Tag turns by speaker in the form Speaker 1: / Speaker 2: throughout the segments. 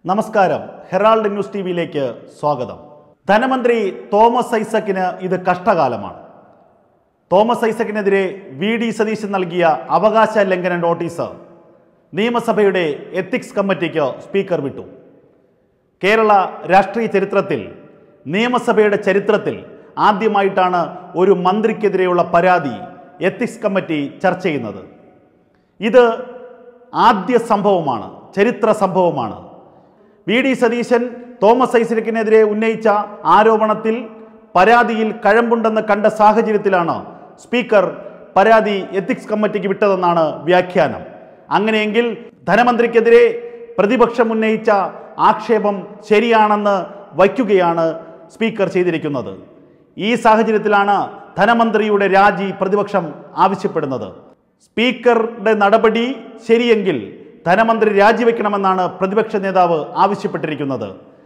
Speaker 1: നമസ്കാരം Herald news T വിയിലേക്ക് സ്വാഗതം ധനമന്ത്രി തോമസ് ഐസക്കിന് ഇത് കഷ്ടകാലമാണ് തോമസ് ഐസക്കിനെതിരെ വി ഡി സതീശൻ നൽകിയ അവകാശ ലംഘന നോട്ടീസ് നിയമസഭയുടെ എത്തിക്സ് കമ്മിറ്റിക്ക് സ്പീക്കർ വിട്ടു കേരള രാഷ്ട്രീയ ചരിത്രത്തിൽ നിയമസഭയുടെ ചരിത്രത്തിൽ ആദ്യമായിട്ടാണ് ഒരു മന്ത്രിക്കെതിരെയുള്ള പരാതി എത്തിക്സ് കമ്മിറ്റി ചർച്ച ചെയ്യുന്നത് ഇത് ആദ്യ സംഭവമാണ് ചരിത്ര സംഭവമാണ് വി ഡി സതീശൻ തോമസ് ഐസക്കിനെതിരെ ഉന്നയിച്ച ആരോപണത്തിൽ പരാതിയിൽ കഴമ്പുണ്ടെന്ന് കണ്ട സാഹചര്യത്തിലാണ് സ്പീക്കർ പരാതി എത്തിക്സ് കമ്മിറ്റിക്ക് വിട്ടതെന്നാണ് വ്യാഖ്യാനം അങ്ങനെയെങ്കിൽ ധനമന്ത്രിക്കെതിരെ പ്രതിപക്ഷം ഉന്നയിച്ച ആക്ഷേപം ശരിയാണെന്ന് വയ്ക്കുകയാണ് സ്പീക്കർ ചെയ്തിരിക്കുന്നത് ഈ സാഹചര്യത്തിലാണ് ധനമന്ത്രിയുടെ രാജി പ്രതിപക്ഷം ആവശ്യപ്പെടുന്നത് സ്പീക്കറുടെ നടപടി ശരിയെങ്കിൽ ധനമന്ത്രി രാജിവെക്കണമെന്നാണ് പ്രതിപക്ഷ നേതാവ് ആവശ്യപ്പെട്ടിരിക്കുന്നത്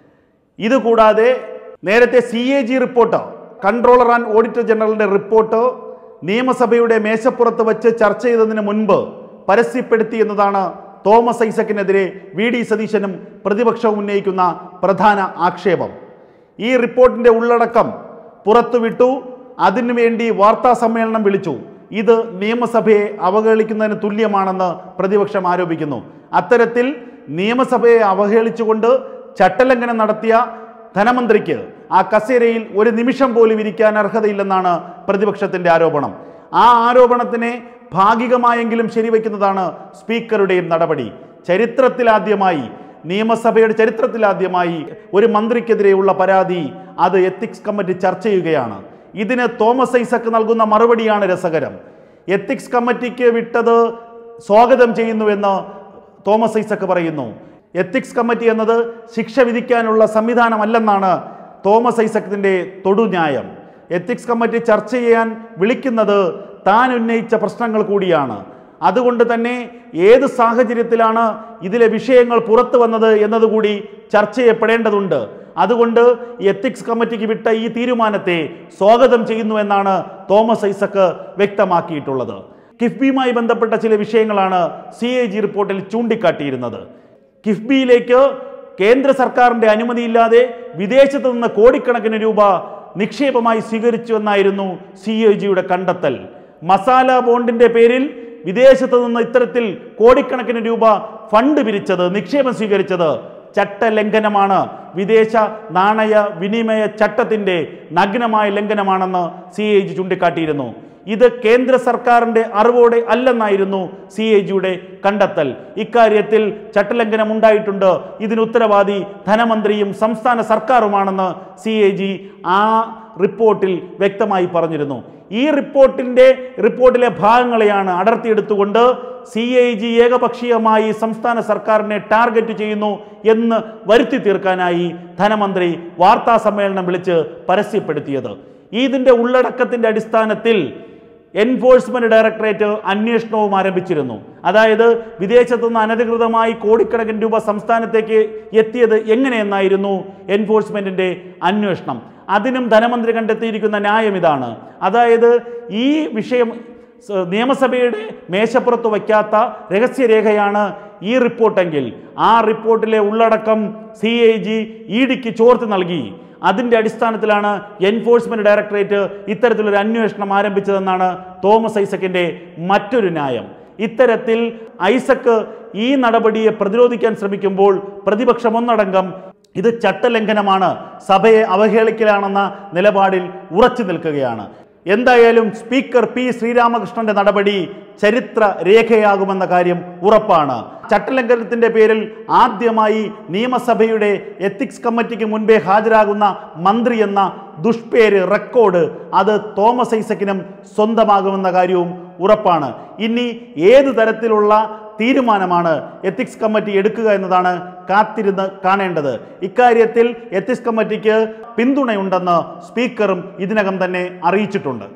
Speaker 1: ഇതുകൂടാതെ നേരത്തെ C A G report controller and auditor ജനറലിന്റെ റിപ്പോർട്ട് നിയമസഭയുടെ മേശപ്പുറത്ത് വച്ച് ചർച്ച ചെയ്തതിന് മുൻപ് പരസ്യപ്പെടുത്തി എന്നതാണ് തോമസ് ഐസക്കിനെതിരെ വി ഡി സതീശനും പ്രതിപക്ഷവും ഉന്നയിക്കുന്ന പ്രധാന ആക്ഷേപം ഈ റിപ്പോർട്ടിന്റെ ഉള്ളടക്കം പുറത്തുവിട്ടു അതിനുവേണ്ടി വാർത്താ സമ്മേളനം വിളിച്ചു ഇത് നിയമസഭയെ അവഹേളിക്കുന്നതിന് തുല്യമാണെന്ന് പ്രതിപക്ഷം ആരോപിക്കുന്നു അത്തരത്തിൽ നിയമസഭയെ അവഹേളിച്ചുകൊണ്ട് ചട്ടലംഘനം നടത്തിയ ധനമന്ത്രിക്ക് ആ കസേരയിൽ ഒരു നിമിഷം പോലും ഇരിക്കാൻ അർഹതയില്ലെന്നാണ് പ്രതിപക്ഷത്തിന്റെ ആരോപണം ആ ആരോപണത്തിനെ ഭാഗികമായെങ്കിലും ശരിവെക്കുന്നതാണ് സ്പീക്കറുടെയും നടപടി ചരിത്രത്തിലാദ്യമായി നിയമസഭയുടെ ചരിത്രത്തിലാദ്യമായി ഒരു മന്ത്രിക്കെതിരെയുള്ള പരാതി അത് എത്തിക്സ് കമ്മിറ്റി ചർച്ച ചെയ്യുകയാണ് ഇതിന് തോമസ് ഐസക്ക് നൽകുന്ന മറുപടിയാണ് രസകരം എത്തിക്സ് കമ്മിറ്റിക്ക് വിട്ടത് സ്വാഗതം ചെയ്യുന്നുവെന്ന് തോമസ് ഐസക്ക് പറയുന്നു എത്തിക്സ് കമ്മിറ്റി എന്നത് ശിക്ഷ വിധിക്കാനുള്ള സംവിധാനമല്ലെന്നാണ് തോമസ് ഐസക്കിന്റെ തൊടുന്യായം എത്തിക്സ് കമ്മിറ്റി ചർച്ച ചെയ്യാൻ വിളിക്കുന്നത് താൻ ഉന്നയിച്ച പ്രശ്നങ്ങൾ കൂടിയാണ് അതുകൊണ്ട് തന്നെ ഏത് സാഹചര്യത്തിലാണ് ഇതിലെ വിഷയങ്ങൾ പുറത്തു വന്നത് എന്നതുകൂടി ചർച്ച ചെയ്യപ്പെടേണ്ടതുണ്ട് അതുകൊണ്ട് എത്തിക്സ് കമ്മിറ്റിക്ക് വിട്ട ഈ തീരുമാനത്തെ സ്വാഗതം ചെയ്യുന്നുവെന്നാണ് തോമസ് ഐസക്ക് വ്യക്തമാക്കിയിട്ടുള്ളത് കിഫ്ബിയുമായി ബന്ധപ്പെട്ട ചില വിഷയങ്ങളാണ് സി എ ജി റിപ്പോർട്ടിൽ ചൂണ്ടിക്കാട്ടിയിരുന്നത് കിഫ്ബിയിലേക്ക് കേന്ദ്ര സർക്കാരിന്റെ അനുമതിയില്ലാതെ വിദേശത്ത് നിന്ന് കോടിക്കണക്കിന് രൂപ നിക്ഷേപമായി സ്വീകരിച്ചു എന്നായിരുന്നു സി എ ജിയുടെ കണ്ടെത്തൽ മസാല ബോണ്ടിന്റെ പേരിൽ വിദേശത്ത് നിന്ന് ഇത്തരത്തിൽ കോടിക്കണക്കിന് രൂപ ഫണ്ട് പിരിച്ചത് നിക്ഷേപം സ്വീകരിച്ചത് ചട്ടലംഘനമാണ് വിദേശ നാണയ വിനിമയ ചട്ടത്തിന്റെ നഗ്നമായ ലംഘനമാണെന്ന് സി എ ജി ചൂണ്ടിക്കാട്ടിയിരുന്നു ഇത് കേന്ദ്ര സർക്കാരിന്റെ അറിവോടെ അല്ലെന്നായിരുന്നു സി എ ജിയുടെ കണ്ടെത്തൽ ഇക്കാര്യത്തിൽ ചട്ടലംഘനം ഉണ്ടായിട്ടുണ്ട് ഇതിന് ഉത്തരവാദി ധനമന്ത്രിയും സംസ്ഥാന സർക്കാരുമാണെന്ന് സി എ ജി ആ റിപ്പോർട്ടിൽ വ്യക്തമായി പറഞ്ഞിരുന്നു ഈ റിപ്പോർട്ടിന്റെ റിപ്പോർട്ടിലെ ഭാഗങ്ങളെയാണ് അടർത്തിയെടുത്തുകൊണ്ട് സി ഐ ജി ഏകപക്ഷീയമായി സംസ്ഥാന സർക്കാരിനെ ടാർഗറ്റ് ചെയ്യുന്നു എന്ന് വരുത്തി തീർക്കാനായി ധനമന്ത്രി വാർത്താ സമ്മേളനം വിളിച്ച് പരസ്യപ്പെടുത്തിയത് ഇതിന്റെ ഉള്ളടക്കത്തിന്റെ അടിസ്ഥാനത്തിൽ എൻഫോഴ്സ്മെന്റ് ഡയറക്ടറേറ്റ് അന്വേഷണവും ആരംഭിച്ചിരുന്നു അതായത് വിദേശത്തു നിന്ന് അനധികൃതമായി കോടിക്കണക്കിന് രൂപ സംസ്ഥാനത്തേക്ക് എത്തിയത് എങ്ങനെയെന്നായിരുന്നു എൻഫോഴ്സ്മെന്റിന്റെ അന്വേഷണം അതിനും ധനമന്ത്രി കണ്ടെത്തിയിരിക്കുന്ന ന്യായം ഇതാണ് അതായത് ഈ വിഷയം സ- നിയമസഭയുടെ മേശപ്പുറത്ത് വയ്ക്കാത്ത രഹസ്യരേഖയാണ് ഈ റിപ്പോർട്ടെങ്കിൽ ആ റിപ്പോർട്ടിലെ ഉള്ളടക്കം സി ഐ ജി ഇ ഡിക്ക് ചോർത്ത് നൽകി അതിൻ്റെ അടിസ്ഥാനത്തിലാണ് എൻഫോഴ്സ്മെന്റ് ഡയറക്ടറേറ്റ് ഇത്തരത്തിലൊരു അന്വേഷണം ആരംഭിച്ചതെന്നാണ് തോമസ് ഐസക്കിന്റെ മറ്റൊരു ന്യായം ഇത്തരത്തിൽ ഐസക്ക് ഈ നടപടിയെ പ്രതിരോധിക്കാൻ ശ്രമിക്കുമ്പോൾ പ്രതിപക്ഷം ഒന്നടങ്കം ഇത് ചട്ടലംഘനമാണ് സഭയെ അവഹേളിക്കലാണെന്ന നിലപാടിൽ ഉറച്ചു നിൽക്കുകയാണ് എന്തായാലും സ്പീക്കർ പി ശ്രീരാമകൃഷ്ണന്റെ നടപടി ചരിത്ര രേഖയാകുമെന്ന കാര്യം ഉറപ്പാണ് ചട്ടലംഘനത്തിന്റെ പേരിൽ ആദ്യമായി നിയമസഭയുടെ എത്തിക്സ് കമ്മിറ്റിക്ക് മുൻപേ ഹാജരാകുന്ന മന്ത്രി എന്ന ദുഷ്പേര് റെക്കോർഡ് അത് തോമസ് ഐസക്കിനും സ്വന്തമാകുമെന്ന കാര്യവും ഉറപ്പാണ് ഇനി ഏത് തരത്തിലുള്ള തീരുമാനമാണ് എത്തിക്സ് കമ്മിറ്റി എടുക്കുക എന്നതാണ് കാത്തിരുന്ന് കാണേണ്ടത് ഇക്കാര്യത്തിൽ എത്തിക്സ് കമ്മിറ്റിക്ക് പിന്തുണയുണ്ടെന്ന് സ്പീക്കറും ഇതിനകം തന്നെ അറിയിച്ചിട്ടുണ്ട്